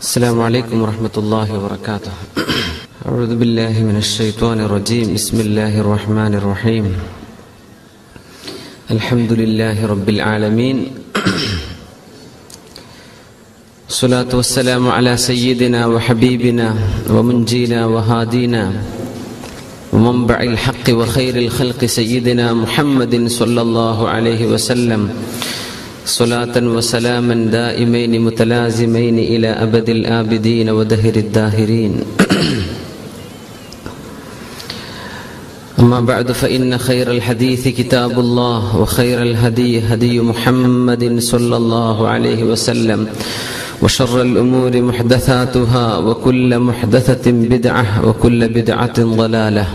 السلام عليكم ورحمة الله وبركاته أعوذ بالله من الشيطان الرجيم بسم الله الرحمن الرحيم الحمد لله رب العالمين الصلاة والسلام على سيدنا وحبيبنا ومنجينا وهادينا ومنبع الحق وخير الخلق سيدنا محمد صلى الله عليه وسلم صلاة وسلاما دائمين متلازمين إلى أبد الآبدين ودهر الداهرين أما بعد فإن خير الحديث كتاب الله وخير الهدي هدي محمد صلى الله عليه وسلم وشر الأمور محدثاتها وكل محدثة بدعة وكل بدعة ضلالة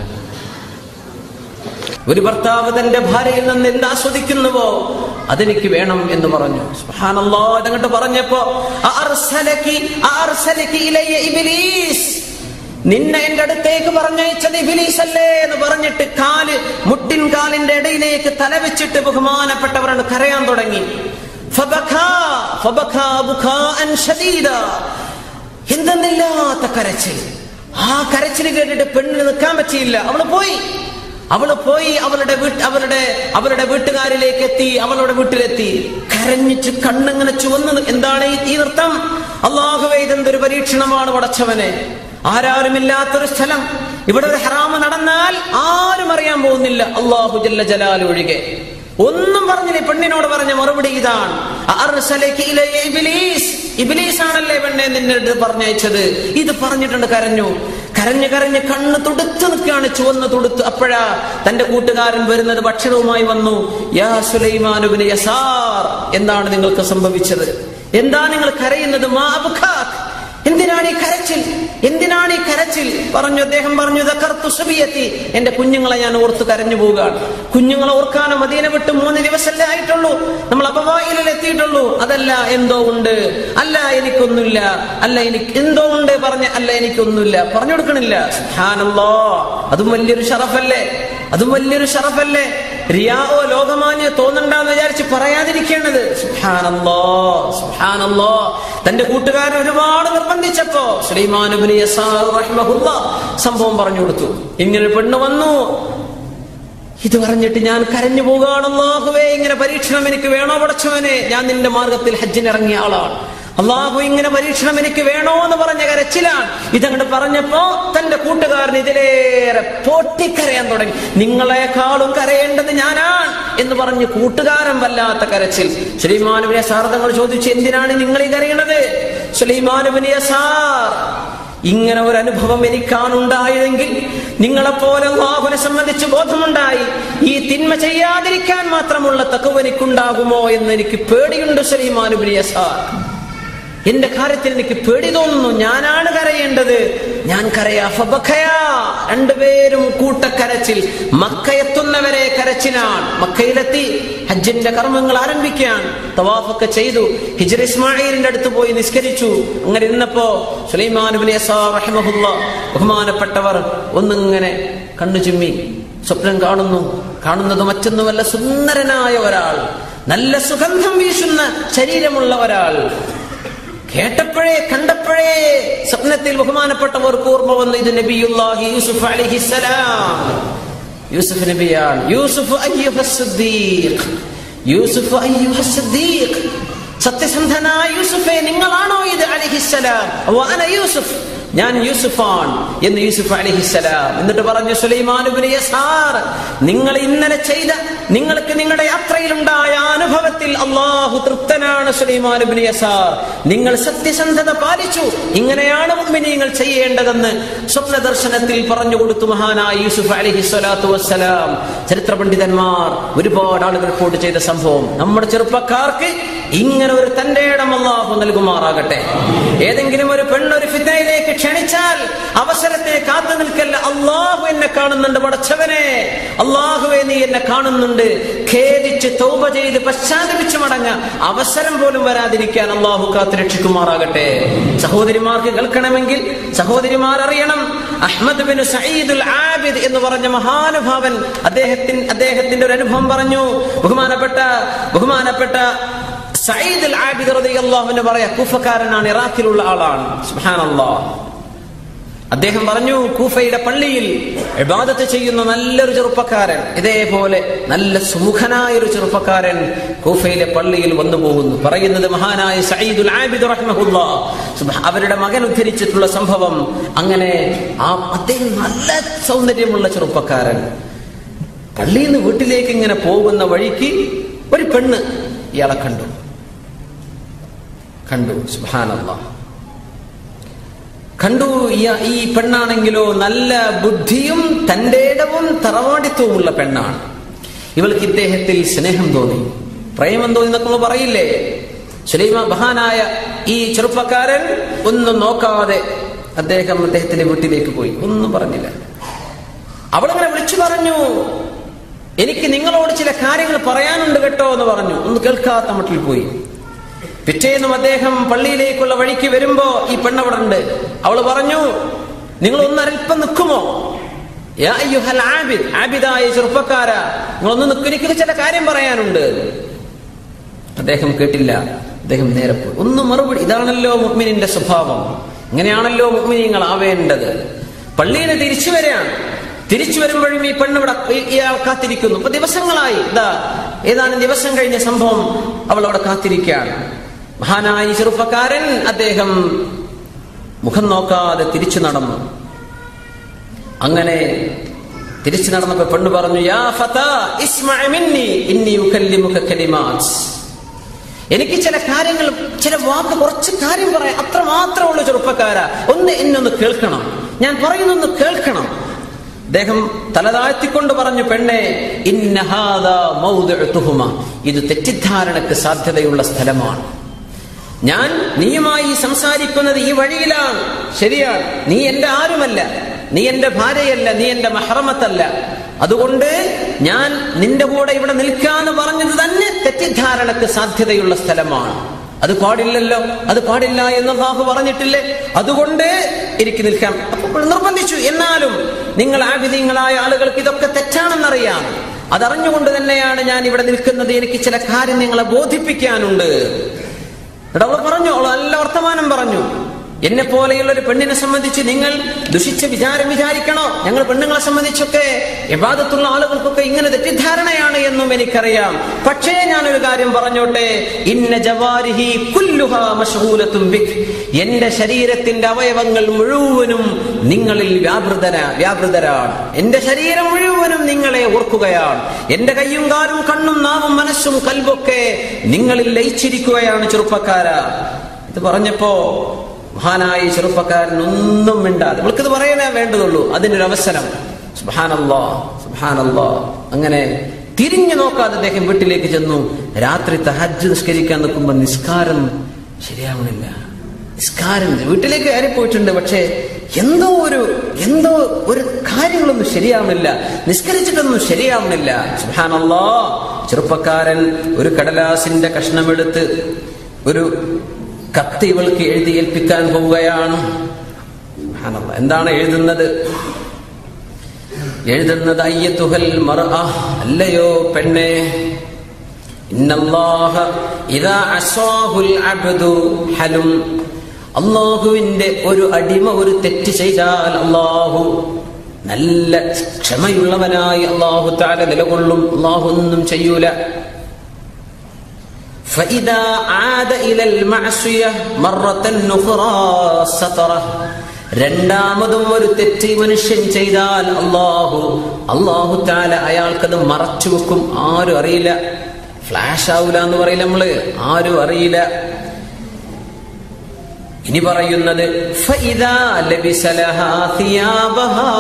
ഒരു ഭർത്താവ് തന്റെ ഭാര്യയിൽ നിന്ന് എന്ത് ആസ്വദിക്കുന്നുവോ അതെനിക്ക് വേണം എന്ന് പറഞ്ഞു സുബ്ഹാനല്ലാ അതങ്ങോട്ട് പറഞ്ഞപ്പോ അഅർസലകി അഅർസലകി ഇലയ്യ ഇബ്ലീസ് നിന്നെ എന്റെ അടുത്തേക്ക് പറഞ്ഞയച്ചത് ഇബിലീസ് അല്ലേ എന്ന് പറഞ്ഞിട്ട് കാല് മുട്ടിൻ കാലിന്റെ ഇടയിലേക്ക് തല വെച്ചിട്ട് ബഹുമാനപ്പെട്ടവരാണ് കരയാൻ തുടങ്ങി ഫബഖാ, ഫബഖാ ബുഖാഅൻ ശദീദാ. എന്തെന്നില്ലാത്ത കരച്ചിൽ ആ കരച്ചിൽ കേട്ടിട്ട് പെണ്ണിന് നിൽക്കാൻ പറ്റിയില്ല അവള് പോയി അവള് പോയി അവളുടെ വീട്ട് അവളുടെ അവളുടെ വീട്ടുകാരിലേക്ക് എത്തി അവളുടെ വീട്ടിലെത്തി കരഞ്ഞിട്ട് കണ്ണിങ്ങനെ ചുവന്ന് നി- എന്താണ് ഈ- ഈ നൃത്തം അള്ളാഹുവേ ഇതെന്തൊരു പരീക്ഷണമാണ് പടച്ചവനെ ആരാരുമില്ലാത്തൊരു സ്ഥലം ഇവിടെ ഒരു ഹറാമ് നടന്നാൽ ആരും അറിയാൻ പോകുന്നില്ല അള്ളാഹു ജല്ല ജലാൽ ഒഴികെ ഒന്നും പറഞ്ഞില്ല ഈ പെണ്ണിനോട് പറഞ്ഞ മറുപടി ഇതാണ് അർസലകി ഇലയ്യ ഇബ്ലീസ് ഇബ്ലീസ് ആണല്ലേ പെണ്ണെ നിന്നെ അടുത്ത് പറഞ്ഞയച്ചത് ഇത് പറഞ്ഞിട്ടുണ്ട് കരഞ്ഞു കരഞ്ഞു കരഞ്ഞ് കണ്ണ് തുടുത്ത് നിൽക്കുകയാണ് ചുവന്ന് തുടുത്ത് അപ്പോഴാ തന്റെ കൂട്ടുകാരൻ വരുന്നത് ഭക്ഷണവുമായി വന്നു യാ സുലൈമാനുബിന് യസാർ എന്താണ് നിങ്ങൾക്ക് സംഭവിച്ചത് എന്താ നിങ്ങൾ കരയുന്നത് മാ അബ്ഖാക്? എന്തിനാണ് ഈ കരച്ചിൽ എന്തിനാണ് ഈ കരച്ചിൽ പറഞ്ഞു അദ്ദേഹം പറഞ്ഞു "ദക്കർതു സുബിയത്തി എന്റെ കുഞ്ഞുങ്ങളെ ഞാൻ ഓർത്ത് കരഞ്ഞു പോവുകയാണ് കുഞ്ഞുങ്ങളെ ഓർക്കാനോ മദീന വിട്ട് മൂന്ന് ദിവസമല്ലേ ആയിട്ടുള്ളൂ നമ്മൾ അപവായിലിൽ എത്തിയിട്ടുള്ളൂ അതല്ല എന്തോ ഉണ്ട് അല്ല എനിക്കൊന്നുമില്ല അല്ല എനിക്ക് എന്തോ ഉണ്ട് പറഞ്ഞ അല്ല എനിക്കൊന്നുമില്ല പറഞ്ഞു കൊടുക്കണില്ല സുബ്ഹാനല്ലാ അതും വലിയൊരു ഷറഫല്ലേ അതും വലിയൊരു ഷറഫല്ലേ റിയാവോ ലോകമാന്യ തോന്നണ്ടെന്ന് വിചാരിച്ച് പറയാതിരിക്കേണ്ടത് സുബ്ഹാനല്ലാ സുബ്ഹാനല്ലാ തന്റെ കൂട്ടുകാരൻ ഒരുപാട് നിർബന്ധിച്ചപ്പോ സുലൈമാൻ ഇബ്നു യസാർ റഹിമഹുല്ലാ സംഭവം പറഞ്ഞു കൊടുത്തു ഇങ്ങനെ ഒരു പെണ്ണ് വന്നു ഇത് പറഞ്ഞിട്ട് ഞാൻ കരഞ്ഞു പോവുകയാണ് അള്ളാഹുവേ ഇങ്ങനെ പരീക്ഷണം എനിക്ക് വേണോ പടച്ചവനെ ഞാൻ നിന്റെ മാർഗത്തിൽ ഹജ്ജിനിറങ്ങിയ ആളാണ് അള്ളാഹു ഇങ്ങനെ പരീക്ഷണം എനിക്ക് വേണോ എന്ന് പറഞ്ഞ കരച്ചിലാണ് ഇതങ്ങോട്ട് പറഞ്ഞപ്പോ തന്റെ കൂട്ടുകാരൻ ഇതിലേറെ പൊട്ടിക്കരയാൻ തുടങ്ങി നിങ്ങളെക്കാളും കരയേണ്ടത് ഞാനാണ് എന്ന് പറഞ്ഞ് കൂട്ടുകാരൻ വല്ലാത്ത കരച്ചിൽ ശ്രീമാനുവിനെ സാർദങ്ങൾ ചോദിച്ചു എന്തിനാണ് നിങ്ങൾ ഈ കരയണത് സുലൈമാനുവിനെ സാർ ഇങ്ങനെ ഒരു അനുഭവം എനിക്കാണുണ്ടായതെങ്കിൽ നിങ്ങളെപ്പോലെ അള്ളാഹുവിനെ സംബന്ധിച്ച് ബോധമുണ്ടായി ഈ തിന്മ ചെയ്യാതിരിക്കാൻ മാത്രമുള്ള തക്കവ് എനിക്കുണ്ടാകുമോ എന്ന് എനിക്ക് പേടിയുണ്ട് സലീമാനുബിനിയ സാർ എന്റെ കാര്യത്തിൽ എനിക്ക് പേടി തോന്നുന്നു ഞാനാണ് കരയേണ്ടത് ഞാൻ കരയാ ഫബഖയാ. രണ്ടുപേരും കൂട്ടക്കരച്ചിൽ മക്ക എത്തുന്നവരെ കരച്ചിലാണ് മക്കയിലെത്തി ഹജ്ജിന്റെ കർമ്മങ്ങൾ ആരംഭിക്കാൻ തവാഫൊക്കെ ചെയ്തു ഹിജർ ഇസ്മായിലിന്റെ അടുത്ത് പോയി നിസ്കരിച്ചു അങ്ങനെ ഇരുന്നപ്പോ സുലൈമാനുബിൻ റഹിമഹുല്ല ബഹുമാനപ്പെട്ടവർ ഒന്നിങ്ങനെ കണ്ണു ചിമ്മി സ്വപ്നം കാണുന്നു കാണുന്നത് മറ്റൊന്നുമല്ല സുന്ദരനായ ഒരാൾ നല്ല സുഗന്ധം വീശുന്ന ശരീരമുള്ള ഒരാൾ കേട്ടപ്പോഴേ കണ്ടപ്പോഴേ സ്വപ്നത്തിൽ ബഹുമാനപ്പെട്ടവർക്ക് ഓർമ്മ വന്നു ഇത് നബിയുല്ലാഹി യൂസുഫ് അലൈഹിസ്സലാം യൂസുഫ് നബിയാണ് യൂസുഫ് അയ്യുഹ സിദ്ദീഖ് യൂസുഫ് അയ്യുഹ സിദ്ദീഖ് സത്യസന്ധനായ യൂസുഫെ നിങ്ങളാണോ ഇത് അലഹിസ്സലാം വഅന യൂസുഫ് ഞാൻ യൂസുഫാൻ എന്ന് യൂസുഫ് അലഹിസ്സലാം എന്നിട്ട് പറഞ്ഞു സുലൈമാനുബിന് യസാർ നിങ്ങൾ ഇന്നലെ ചെയ്ത നിങ്ങൾക്ക് നിങ്ങളുടെ യാത്രയിലുണ്ടായ അനുഭവത്തിൽ അള്ളാഹു തൃപ്തനാണ് സുലൈമാനുബിന് യസാർ നിങ്ങൾ സത്യസന്ധത പാലിച്ചു ഇങ്ങനെയാണ് മുഅ്മിനീങ്ങൾ ചെയ്യേണ്ടതെന്ന് സ്വപ്ന ദർശനത്തിൽ പറഞ്ഞു കൊടുത്തു മഹാനായ യൂസുഫ് അലഹി സ്വലാത്തു വസ്സലാം ചരിത്ര പണ്ഡിതന്മാർ ഒരുപാട് ആളുകൾ റിപ്പോർട്ട് ചെയ്ത സംഭവം നമ്മുടെ ചെറുപ്പക്കാർക്ക് ഇങ്ങനെ ഒരു തന്റെ ഇടം അള്ളാഹു നൽകുമാറാകട്ടെ ഏതെങ്കിലും ഒരു പെണ്ണൊരു ഫിത്തനയിലേക്ക് ക്ഷണിച്ചാൽ അവസരത്തിന് കാത്തു നിൽക്കല്ല അള്ളാഹു എന്നെ കാണുന്നുണ്ട് പടച്ചവനെ അള്ളാഹുവെ നീ എന്നെ കാണുന്നുണ്ട് ഖേദിച്ച് തൗബ ചെയ്ത് പശ്ചാത്തപിച്ച് മടങ്ങ അവസരം പോലും വരാതിരിക്കാൻ അള്ളാഹു കാത്തു രക്ഷിക്കുമാറാകട്ടെ സഹോദരിമാർക്ക് കേൾക്കണമെങ്കിൽ സഹോദരിമാർ അറിയണം അഹ്മദ് ബിൻ സഈദുൽ ആബിദ് എന്ന് പറഞ്ഞ മഹാനുഭാവൻ അദ്ദേഹത്തിന് അദ്ദേഹത്തിന്റെ ഒരു അനുഭവം പറഞ്ഞു ബഹുമാനപ്പെട്ട ബഹുമാനപ്പെട്ട സയ്യിദ് അൽ ആബിദ് റളിയല്ലാഹുവിനെ പറയാ കൂഫക്കാരനാണ് ഇറാഖിലുള്ള ആളാണ് സുബ്ഹാനല്ലാഹ് അദ്ദേഹം പറഞ്ഞു കൂഫയുടെ പള്ളിയിൽ ഇബാദത്ത് ചെയ്യുന്ന നല്ലൊരു ചെറുപ്പക്കാരൻ ഇതേപോലെ നല്ല സുമുഖനായ ഒരു ചെറുപ്പക്കാരൻ കൂഫയിലെ പള്ളിയിൽ വന്നു പോകുന്നു പറയുന്നത് മഹാനായ സയ്യിദുൽ ആബിദ് റഹ്മഹുല്ലാ സുബ്ഹാ- അവരുടെ മകൻ ഉദ്ധരിച്ചിട്ടുള്ള സംഭവം അങ്ങനെ ആ അദ്ദേഹം നല്ല സൗന്ദര്യമുള്ള ചെറുപ്പക്കാരൻ പള്ളിയിൽ നിന്ന് വീട്ടിലേക്ക് ഇങ്ങനെ പോകുന്ന വഴിക്ക് ഒരു പെണ്ണ് ഇയാളെ കണ്ടു കണ്ടു സുബ്ഹാനല്ലാഹ് കണ്ടു ഈ- ഈ പെണ്ണാണെങ്കിലോ നല്ല ബുദ്ധിയും തന്റെ ഇടവും തറവാടിത്വമുള്ള പെണ്ണാണ് ഇവൾക്ക് ഇദ്ദേഹത്തിൽ സ്നേഹം തോന്നി പ്രേമം തോന്നി എന്നൊക്കെ നമ്മൾ പറയില്ലേ സുലൈമ മഹാനായ ഈ ചെറുപ്പക്കാരൻ ഒന്നും നോക്കാതെ അദ്ദേഹം അദ്ദേഹത്തിന്റെ വീട്ടിലേക്ക് പോയി ഒന്നും പറഞ്ഞില്ല അവളങ്ങനെ വിളിച്ചു പറഞ്ഞു എനിക്ക് നിങ്ങളോട് ചില കാര്യങ്ങൾ പറയാനുണ്ട് കേട്ടോ എന്ന് പറഞ്ഞു ഒന്ന് കേൾക്കാത്ത മട്ടിൽ പോയി പിറ്റേന്നും അദ്ദേഹം പള്ളിയിലേക്കുള്ള വഴിക്ക് വരുമ്പോ ഈ പെണ്ണവിടെ ഉണ്ട് അവള് പറഞ്ഞു നിങ്ങൾ ഒന്ന് അല്പം നിൽക്കുമോ യാ അയ്യുഹൽ ആബിദ് ആബിദായ ചെറുപ്പക്കാരാ നിങ്ങളൊന്ന് നിൽക്കും എനിക്ക് ചില കാര്യം പറയാനുണ്ട് അദ്ദേഹം കേട്ടില്ല അദ്ദേഹം നേരെ പോയി ഒന്ന് മറുപടി ഇതാണല്ലോ മുഗ്മിനിന്റെ സ്വഭാവം ഇങ്ങനെയാണല്ലോ മുഗ്മിനിങ്ങൾ ആവേണ്ടത് പള്ളിയിൽ തിരിച്ചു വരികയാണ് തിരിച്ചു വരുമ്പോഴും ഈ പെണ്ണിവിടെ ഈ- ഇയാൾ കാത്തിരിക്കുന്നു ഇപ്പൊ ദിവസങ്ങളായി ഇതാ ഏതാനും ദിവസം കഴിഞ്ഞ സംഭവം അവൾ അവിടെ കാത്തിരിക്കുകയാണ് മഹാനായ ഈ ചെറുപ്പക്കാരൻ അദ്ദേഹം മുഖം നോക്കാതെ തിരിച്ചു നടന്നു അങ്ങനെ തിരിച്ചു നടന്നപ്പോ പെണ്ണ് പറഞ്ഞു യാ ഫതാ ഇസ്മഅ മിന്നി ഇന്നി ഉകല്ലിമുക കലിമാത്ത് എനിക്ക് ചില കാര്യങ്ങൾ ചില വാക്ക് കുറച്ച് കാര്യം പറയാം അത്ര മാത്രമുള്ള ചെറുപ്പക്കാരാ ഒന്ന് എന്നൊന്ന് കേൾക്കണം ഞാൻ പറയുന്നൊന്ന് കേൾക്കണം അദ്ദേഹം തലതാഴ്ത്തിക്കൊണ്ട് പറഞ്ഞു പെണ്ണെ ഇന്നഹാദ മൗദിഉ തുഹുമ ഇത് തെറ്റിദ്ധാരണക്ക് സാധ്യതയുള്ള സ്ഥലമാണ് ഞാൻ നീയുമായി സംസാരിക്കുന്നത് ഈ വഴിയിലാണ് ശരിയാണ് നീ എന്റെ ആരുമല്ല നീ എന്റെ ഭാര്യയല്ല നീ എന്റെ മഹറമത്തല്ല അതുകൊണ്ട് ഞാൻ നിന്റെ കൂടെ ഇവിടെ നിൽക്കാന്ന് പറഞ്ഞത് തന്നെ തെറ്റിദ്ധാരണക്ക് സാധ്യതയുള്ള സ്ഥലമാണ് അത് പാടില്ലല്ലോ അത് പാടില്ല എന്ന് അള്ളാഹു പറഞ്ഞിട്ടില്ലേ അതുകൊണ്ട് എനിക്ക് നിൽക്കാം അപ്പോൾ നിർബന്ധിച്ചു എന്നാലും നിങ്ങൾ ആവിധീയങ്ങളായ ആളുകൾക്ക് ഇതൊക്കെ തെറ്റാണെന്നറിയാം അതറിഞ്ഞുകൊണ്ട് തന്നെയാണ് ഞാൻ ഇവിടെ നിൽക്കുന്നത് എനിക്ക് ചില കാര്യം നിങ്ങളെ ബോധിപ്പിക്കാനുണ്ട് എന്നിട്ട് അവൾ പറഞ്ഞു അവൾ നല്ല വർത്തമാനം പറഞ്ഞു എന്നെ പോലെയുള്ള ഒരു പെണ്ണിനെ സംബന്ധിച്ച് നിങ്ങൾ ദുഷിച്ച വിചാരം വിചാരിക്കണോ ഞങ്ങൾ പെണ്ണുങ്ങളെ സംബന്ധിച്ചൊക്കെ യഥാർത്ഥത്തുള്ള ആളുകൾക്കൊക്കെ ഇങ്ങനെ തെറ്റിദ്ധാരണയാണ് എന്നും എനിക്കറിയാം പക്ഷേ ഞാനൊരു കാര്യം പറഞ്ഞോട്ടെ ഇന്ന ജവാരിഹി കുല്ലുഹാ മഷ്ഗൂലത്തും ബിക് എന്റെ ശരീരത്തിന്റെ അവയവങ്ങൾ മുഴുവനും നിങ്ങളിൽ വ്യാപൃതര വ്യാപൃതരാണ് എന്റെ ശരീരം മുഴുവനും നിങ്ങളെ ഓർക്കുകയാണ് എന്റെ കയ്യും കാലും കണ്ണും നാവും മനസ്സും കൽവൊക്കെ നിങ്ങളിൽ ലയിച്ചിരിക്കുകയാണ് ചെറുപ്പക്കാരാ ഇത് പറഞ്ഞപ്പോ മഹാനായ ഈ ചെറുപ്പക്കാരൻ ഒന്നും മിണ്ടാതെ നമ്മൾക്കിത് പറയാനേ വേണ്ടതുള്ളൂ അതിനൊരു അവസരം സുബാനല്ലോ സുബാനല്ലോ അങ്ങനെ തിരിഞ്ഞു നോക്കാതെ അദ്ദേഹം വീട്ടിലേക്ക് ചെന്നു രാത്രി തഹജ്ജ് നിസ്കരിക്കാൻ നിൽക്കുമ്പോൾ നിസ്കാരം ശരിയാവണില്ല നിസ്കാരം വീട്ടിലേക്ക് കയറി പോയിട്ടുണ്ട് പക്ഷേ എന്തോ ഒരു എന്തോ ഒരു കാര്യങ്ങളൊന്നും ശരിയാവണില്ല നിസ്കരിച്ചിട്ടൊന്നും ശരിയാവണില്ല സുഹാനല്ലോ ചെറുപ്പക്കാരൻ ഒരു കടലാസിന്റെ കഷ്ണമെടുത്ത് ഒരു കത്ത് ഇവൾക്ക് എഴുതി ഏൽപ്പിക്കാൻ പോവുകയാണ് സുബ്ഹാനല്ലാഹ്. എന്താണ് എഴുതുന്നത് എഴുതുന്നത് അയ്യത്തുഹൽ മർഅ അല്ലയോ പെണ്ണെ ഇന്നല്ലാഹ ഇദാ അസ്വാഹുൽ അബ്ദു ഹലും അള്ളാഹുവിന്റെ ഒരു അടിമ ഒരു തെറ്റ് ചെയ്താൽ അള്ളാഹു നല്ല ക്ഷമയുള്ളവനായി അള്ളാഹു താല നിലകൊള്ളും അള്ളാഹു ഒന്നും ചെയ്യൂല فإذا عاد إلى المعصية مرة أخرى ستره രണ്ടാമതും ഒരു തെറ്റ് ഈ മനുഷ്യൻ ചെയ്താൽ അള്ളാഹു അള്ളാഹു താല അയാൾക്കത് മറച്ചു വെക്കും ആരും അറിയില്ല ഫ്ലാഷ് ആവൂല എന്ന് പറയില്ല നമ്മള് ആരും അറിയില്ല ഇനി പറയുന്നത് ഫഇദാ ലബിസ ലഹാ സിയാബഹാ.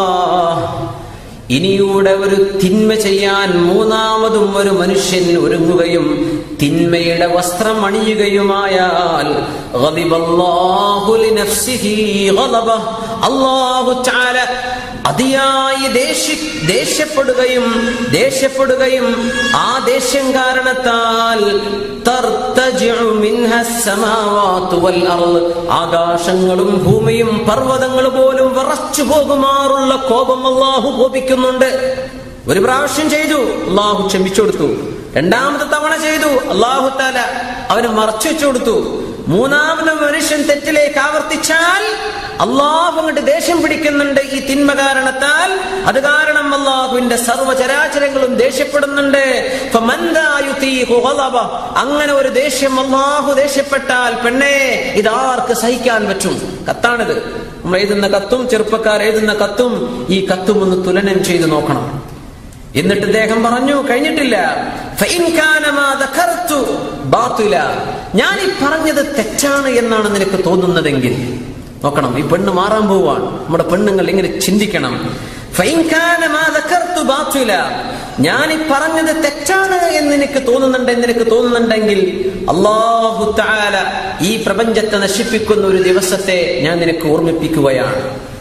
ഇനിയൂടെ ഒരു തിന്മ ചെയ്യാൻ മൂന്നാമതും ഒരു മനുഷ്യൻ ഒരുങ്ങുകയും തിന്മയുടെ വസ്ത്രം അണിയുകയുമായാൽ ഗളിബല്ലാഹു ലിനഫ്സിഹി ഗളബ. അല്ലാഹു തആല അതിയായി ദേഷ്യ ദേഷ്യപ്പെടുകയും ദേഷ്യപ്പെടുകയും ആ ദേഷ്യം കാരണത്താൽ തർത്തജിഉ മിൻഹ അസ്സമാവാതു വൽ അർള്. ആകാശങ്ങളും ഭൂമിയും പർവ്വതങ്ങൾ പോലും വിറച്ചു പോകുമാറുള്ള കോപം അള്ളാഹു കോപിക്കുന്നുണ്ട് ഒരു പ്രാവശ്യം ചെയ്തു അള്ളാഹു ക്ഷമിച്ചു കൊടുത്തു രണ്ടാമത്തെ തവണ ചെയ്തു അള്ളാഹു താല അവന് മറച്ചു വെച്ചു കൊടുത്തു മൂന്നാമത് മനുഷ്യൻ തെറ്റിലേക്ക് ആവർത്തിച്ചാൽ അള്ളാഹു അങ്ങോട്ട് ദേഷ്യം പിടിക്കുന്നുണ്ട് ഈ തിന്മ കാരണത്താൽ അത് കാരണം അള്ളാഹുവിന്റെ സർവ്വചരാചരങ്ങളും ദേഷ്യപ്പെടുന്നുണ്ട് ഫമൻ ലാ യുതീഖു ഗളബ. അങ്ങനെ ഒരു ദേഷ്യം അള്ളാഹു ദേഷ്യപ്പെട്ടാൽ പെണ്ണേ ഇതാർക്ക് സഹിക്കാൻ പറ്റും കത്താണിത് നമ്മൾ എഴുതുന്ന കത്തും ചെറുപ്പക്കാർ എഴുതുന്ന കത്തും ഈ കത്തും ഒന്ന് തുലനം ചെയ്ത് നോക്കണം എന്നിട്ട് അദ്ദേഹം പറഞ്ഞു കഴിഞ്ഞിട്ടില്ല ഫഇൻ കാന മാ ദഖർതു ബാത്തില. ഞാൻ ഈ പറഞ്ഞത് തെറ്റാണ് എന്നാണ് നിനക്ക് തോന്നുന്നതെങ്കിൽ നോക്കണം ഈ പെണ്ണ് മാറാൻ പോവാണ് നമ്മുടെ പെണ്ണുങ്ങൾ ഇങ്ങനെ ചിന്തിക്കണം ഫഇൻ കാന മാ ദഖർതു ബാത്തില. ഞാൻ ഈ പറഞ്ഞത് തെറ്റാണ് എന്ന് നിനക്ക് തോന്നുന്നുണ്ട് എന്ന് നിനക്ക് തോന്നുന്നുണ്ടെങ്കിൽ അള്ളാഹു തആല ഈ പ്രപഞ്ചത്തെ നശിപ്പിക്കുന്ന ഒരു ദിവസത്തെ ഞാൻ നിനക്ക് ഓർമ്മിപ്പിക്കുകയാണ്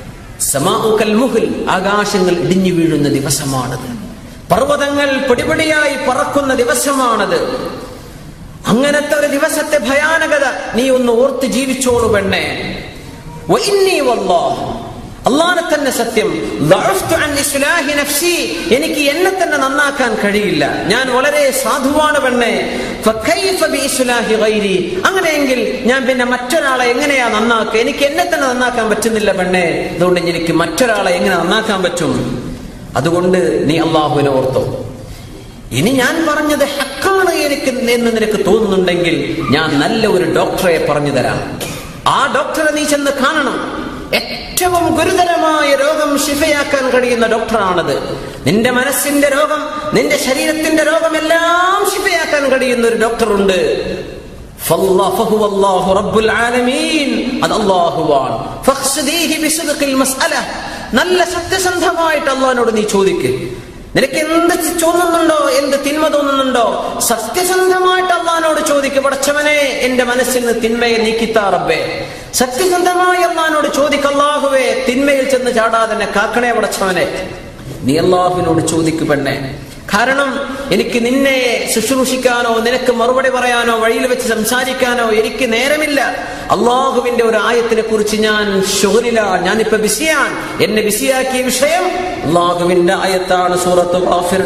സമാഉകൽ മുഹൽ ആകാശങ്ങൾ ഇടിഞ്ഞു വീഴുന്ന ദിവസമാണത് പർവ്വതങ്ങൾ പൊടിപൊടിയായി പറക്കുന്ന ദിവസമാണത് അങ്ങനത്തെ ഒരു ദിവസത്തെ ഭയാനകത നീ ഒന്ന് ഓർത്ത് ജീവിച്ചോളൂ പെണ്ണെ വഇന്നീ വല്ലാഹ് അള്ളാനെ തന്നെ സത്യം ضعفت عن إصلاح نفسي. എനിക്ക് എന്നെ തന്നെ നന്നാക്കാൻ കഴിയില്ല ഞാൻ വളരെ സാധുവാണ് പെണ്ണെ فكيف بإصلاح غيري? അങ്ങനെയെങ്കിൽ ഞാൻ പിന്നെ മറ്റൊരാളെ എങ്ങനെയാ നന്നാക്കുക എനിക്ക് എന്നെ തന്നെ നന്നാക്കാൻ പറ്റുന്നില്ല പെണ്ണെ അതുകൊണ്ട് എനിക്ക് മറ്റൊരാളെ എങ്ങനെ നന്നാക്കാൻ പറ്റും അതുകൊണ്ട് നീ അള്ളാഹുവിനെ ഓർത്തോ ഇനി ഞാൻ പറഞ്ഞത് ഹക്കാണ് എനിക്ക് എന്ന് നിനക്ക് തോന്നുന്നുണ്ടെങ്കിൽ ഞാൻ നല്ല ഒരു ഡോക്ടറെ പറഞ്ഞു തരാം ആ ഡോക്ടറെ നീ ചെന്ന് കാണണം ഏറ്റവും ഗുരുതരമായ രോഗം ശിഫയാക്കാൻ കഴിയുന്ന ഡോക്ടറാണത് നിന്റെ മനസ്സിന്റെ രോഗം നിന്റെ ശരീരത്തിന്റെ രോഗമെല്ലാം ശിഫയാക്കാൻ കഴിയുന്ന ഒരു ഡോക്ടറുണ്ട് فالله فهو الله رب العالمين അത് അല്ലാഹുവാണ് فاقصديه بصدق المسألة നല്ല സത്യസന്ധമായിട്ട് അള്ളാഹിനോട് നീ ചോദിക്ക് നിനക്ക് എന്ത് തോന്നുന്നുണ്ടോ എന്ത് തിന്മ തോന്നുന്നുണ്ടോ സത്യസന്ധമായിട്ട് അള്ളഹാനോട് ചോദിക്ക് പടച്ചവനെ എന്റെ മനസ്സിൽ നിന്ന് തിന്മയെ നീക്കിത്താറബേ സത്യസന്ധമായി അള്ളഹാനോട് ചോദിക്ക് അള്ളാഹുവേ തിന്മയിൽ ചെന്ന് ചാടാതെ എന്നെ കാക്കണേ പടച്ചവനെ നീ അള്ളാഹുവിനോട് ചോദിക്ക് പെണ്ണെ കാരണം എനിക്ക് നിന്നെ ശുശ്രൂഷിക്കാനോ നിനക്ക് മറുപടി പറയാനോ വഴിയിൽ വെച്ച് സംസാരിക്കാനോ എനിക്ക് നേരമില്ല അള്ളാഹുവിന്റെ ഒരു ആയത്തിനെ കുറിച്ച് ഞാൻ ഷുഹരില ഞാനിപ്പോ ബിസിയാണ് എന്നെ ബിസിയാക്കിയ വിഷയം അള്ളാഹുവിന്റെ ആയത്താണ് സൂറത്ത് ഗാഫിർ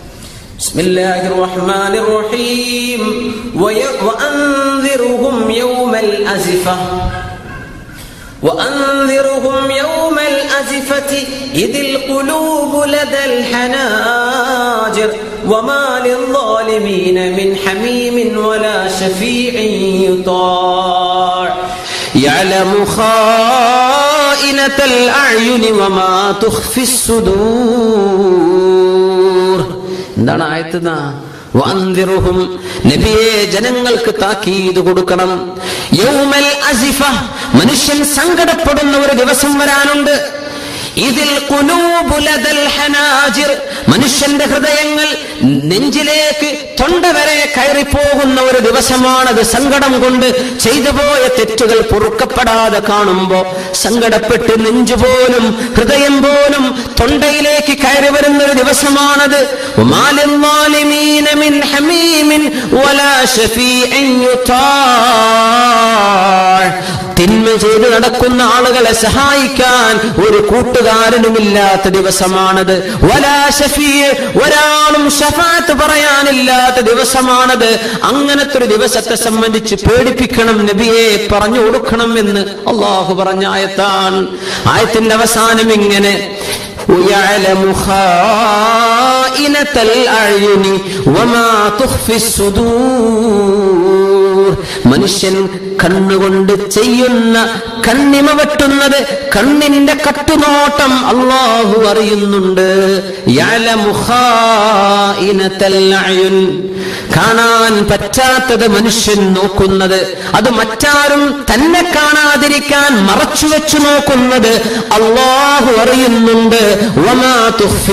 بسم الله الرحمن الرحيم وي- وأنذرهم يوم الأزفة وأنذرهم يوم الأزفة إذ القلوب لدى الحناجر وما للظالمين من حميم ولا شفيع يطاع يعلم خائنة الأعين وما تخفي الصدور എന്താണ് ആയത്തുന്ന വന്തിറുഹും നബിയെ ജനങ്ങൾക്ക് താക്കീത് കൊടുക്കണം യൗമൽ അസിഫ മനുഷ്യൻ സങ്കടപ്പെടുന്ന ഒരു ദിവസം വരാനുണ്ട് ഇതിൽ കുലൂബുലദൽ ഹനാജിർ മനുഷ്യന്റെ ഹൃദയങ്ങൾ നെഞ്ചിലേക്ക് തൊണ്ട വരെ കയറിപ്പോകുന്ന ഒരു ദിവസമാണത് സങ്കടം കൊണ്ട് ചെയ്തു പോയ തെറ്റുകൾ പൊറുക്കപ്പെടാതെ കാണുമ്പോ സങ്കടപ്പെട്ട് നെഞ്ചു പോലും ഹൃദയം പോലും തൊണ്ടയിലേക്ക് കയറി വരുന്ന ഒരു ദിവസമാണത് وما للظالمين من حميم ولا شفيع يطاع തിന്മ ചെയ്ത് നടക്കുന്ന ആളുകളെ സഹായിക്കാൻ ഒരു കൂട്ടുകാരനുമില്ലാത്ത ദിവസമാണത് വലാ ഷഫീഅ്, ഒരാളും ഷഫാത്ത് പറയാനില്ലാത്ത ദിവസമാണത് അങ്ങനത്തെ ഒരു ദിവസത്തെ സംബന്ധിച്ച് പേടിപ്പിക്കണം നബിയെ പറഞ്ഞു കൊടുക്കണം എന്ന് അള്ളാഹു പറഞ്ഞ ആയത്താണ് ആയത്തിന്റെ അവസാനം ഇങ്ങനെ ويعلم خائنة الأعين وما تخفي الصدور മനുഷ്യൻ കണ്ണുകൊണ്ട് ചെയ്യുന്ന കണ്ണിമ വെട്ടുന്നത് കണ്ണിന്റെ കട്ടുനോട്ടം അള്ളാഹു അറിയുന്നുണ്ട് യഅലമു ഖായിനത്തൽ അയുൻ. കാണാൻ പറ്റാത്തത് മനുഷ്യൻ നോക്കുന്നത് അത് മറ്റാരും തന്നെ കാണാതിരിക്കാൻ മറച്ചു വെച്ചു നോക്കുന്നത് അള്ളാഹു അറിയുന്നുണ്ട് വമാ തുഖ്ഫി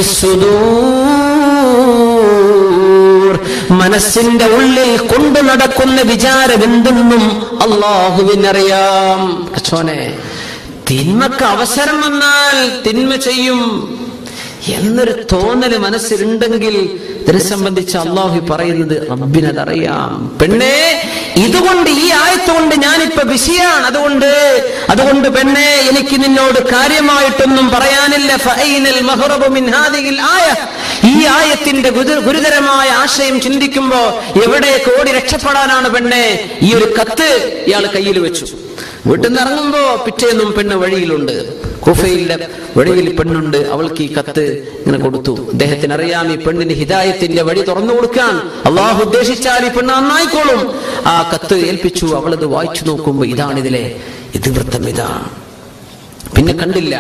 സുദൂർ. മനസ്സിന്റെ ഉള്ളിൽ കൊണ്ടു നടക്കുന്ന വിചാരം എന്തെന്നും അള്ളാഹുവിനറിയാം കച്ചോനെ തിന്മക്ക് അവസരം വന്നാൽ തിന്മ ചെയ്യും എന്നൊരു തോന്നല് മനസ്സിലുണ്ടെങ്കിൽ ഇതിനെ സംബന്ധിച്ച് അള്ളാഹു പറയുന്നത് റബ്ബിനതറിയാം പെണ്ണേ ഇതുകൊണ്ട് ഈ ആയത്തുകൊണ്ട് ഞാനിപ്പോ ബിസിയാണ് അതുകൊണ്ട് അതുകൊണ്ട് പെണ്ണെ എനിക്ക് നിന്നോട് കാര്യമായിട്ടൊന്നും പറയാനില്ല ഫഅൈനൽ മഹ്റബു മിൻ ഹാദിഹിൽ ആയ ഈ ആയത്തിന്റെ ഗുരു- ഗുരുതരമായ ആശയം ചിന്തിക്കുമ്പോ എവിടേക്ക് ഓടി രക്ഷപ്പെടാനാണ് പെണ്ണെ ഈ ഒരു കത്ത് ഇയാൾ കയ്യിൽ വെച്ചു വീട്ടിൽ നിന്ന് ഇറങ്ങുമ്പോ പിറ്റേന്നും പെണ്ണ് വഴിയിലുണ്ട് കുഫയിലെ വഴിയിൽ പെണ്ണുണ്ട് അവൾക്ക് ഈ കത്ത് ഇങ്ങനെ കൊടുത്തു അദ്ദേഹത്തിന് അറിയാം ഈ പെണ്ണിന് ഹിദായത്തിന്റെ വഴി തുറന്നു കൊടുക്കാൻ അള്ളാഹു ഉദ്ദേശിച്ചാൽ ഈ പെണ്ണ് നന്നായിക്കോളും ആ കത്ത് ഏൽപ്പിച്ചു അവളത് വായിച്ചു നോക്കുമ്പോ ഇതാണ് ഇതിലെ ഇതിവൃത്തം ഇതാണ് പിന്നെ കണ്ടില്ല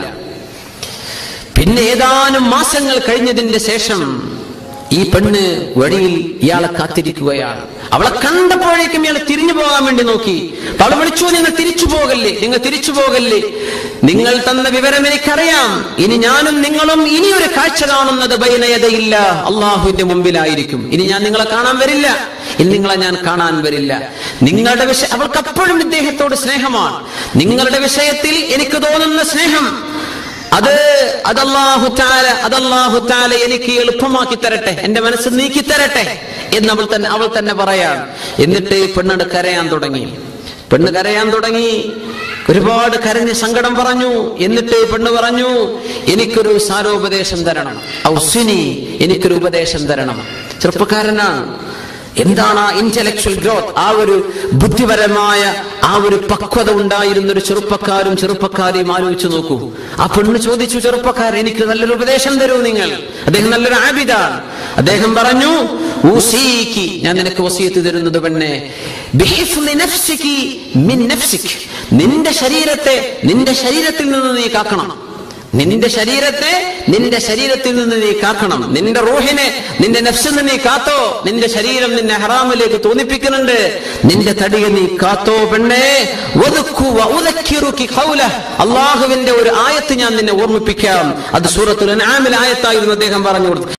പിന്നെ ഏതാനും മാസങ്ങൾ കഴിഞ്ഞതിന്റെ ശേഷം ഈ പെണ്ണ് വഴിയിൽ ഇയാളെ കാത്തിരിക്കുകയാണ് അവളെ കണ്ടപ്പോഴേക്കും ഇയാൾ തിരിഞ്ഞു പോകാൻ വേണ്ടി നോക്കി അപ്പൊ അവൾ വിളിച്ചു നിങ്ങൾ തിരിച്ചു പോകല്ലേ നിങ്ങൾ തിരിച്ചു പോകല്ലേ നിങ്ങൾ തന്ന വിവരം എനിക്കറിയാം ഇനി ഞാനും നിങ്ങളും ഇനി ഒരു കാഴ്ച കാണുന്നത് ബൈനയതയില്ല അള്ളാഹുവിന്റെ മുമ്പിലായിരിക്കും ഇനി ഞാൻ നിങ്ങളെ കാണാൻ വരില്ല ഇനി നിങ്ങളെ ഞാൻ കാണാൻ വരില്ല നിങ്ങളുടെ വിഷയം അവൾക്ക് അപ്പോഴും ഇദ്ദേഹത്തോട് സ്നേഹമാണ് നിങ്ങളുടെ വിഷയത്തിൽ എനിക്ക് തോന്നുന്ന സ്നേഹം അത് അതല്ലാഹു താല അതല്ലാഹു താല എനിക്ക് എളുപ്പമാക്കി തരട്ടെ എന്റെ മനസ്സ് നീക്കി തരട്ടെ എന്ന് അവൾ തന്നെ അവൾ തന്നെ പറയാം എന്നിട്ട് ഈ പെണ്ണട് കരയാൻ തുടങ്ങി പെണ്ണ് കരയാൻ തുടങ്ങി ഒരുപാട് കരഞ്ഞ് സങ്കടം പറഞ്ഞു എന്നിട്ട് ഈ പെണ്ണ് പറഞ്ഞു എനിക്കൊരു സാരോപദേശം തരണം ഔസിനി എനിക്കൊരു ഉപദേശം തരണം ചെറുപ്പക്കാരനാണ് എന്താണ് ആ ഇന്റലക്ച്വൽ ഗ്രോത്ത് ആ ഒരു ബുദ്ധിപരമായ ആ ഒരു പക്വത ഉണ്ടായിരുന്ന ഒരു ചെറുപ്പക്കാരും ചെറുപ്പക്കാരെയും ആലോചിച്ചു നോക്കൂ ആ പെണ്ണ് ചോദിച്ചു ചെറുപ്പക്കാരൻ എനിക്ക് നല്ലൊരു ഉപദേശം തരൂ നിങ്ങൾ അദ്ദേഹം നല്ലൊരു ആബിദാണ് അദ്ദേഹം പറഞ്ഞു ഊസീക്ക് ഞാൻ നിനക്ക് വസീയത്ത് തരുന്നത് പെണ്ണെ ബിഹിഫ്ളി നഫ്സികി മിൻ നഫ്സിക് നിന്റെ ശരീരത്തെ നിന്റെ ശരീരത്തിൽ നിന്ന് നീ കാക്കണം നിന്റെ ശരീരത്തെ നിന്റെ ശരീരത്തിൽ നിന്ന് നീ കാക്കണം നിന്റെ റൂഹിനെ നിന്റെ നഫ്സിൽ നീ കാത്തോ നിന്റെ ശരീരം നിന്നെ ഹറാമിലേക്ക് തോന്നിപ്പിക്കുന്നുണ്ട് നിന്റെ തടിയെ നീ കാത്തോ പെണ്ണേ വദുക്കു വഉദക്കിറുകി ഖൗല അള്ളാഹുവിന്റെ ഒരു ആയത്ത് ഞാൻ നിന്നെ ഓർമ്മിപ്പിക്കാം അത് സൂറത്തുൽ അൻആമിൽ ആയത്തായിരുന്നു അദ്ദേഹം പറഞ്ഞു കൊടുത്തു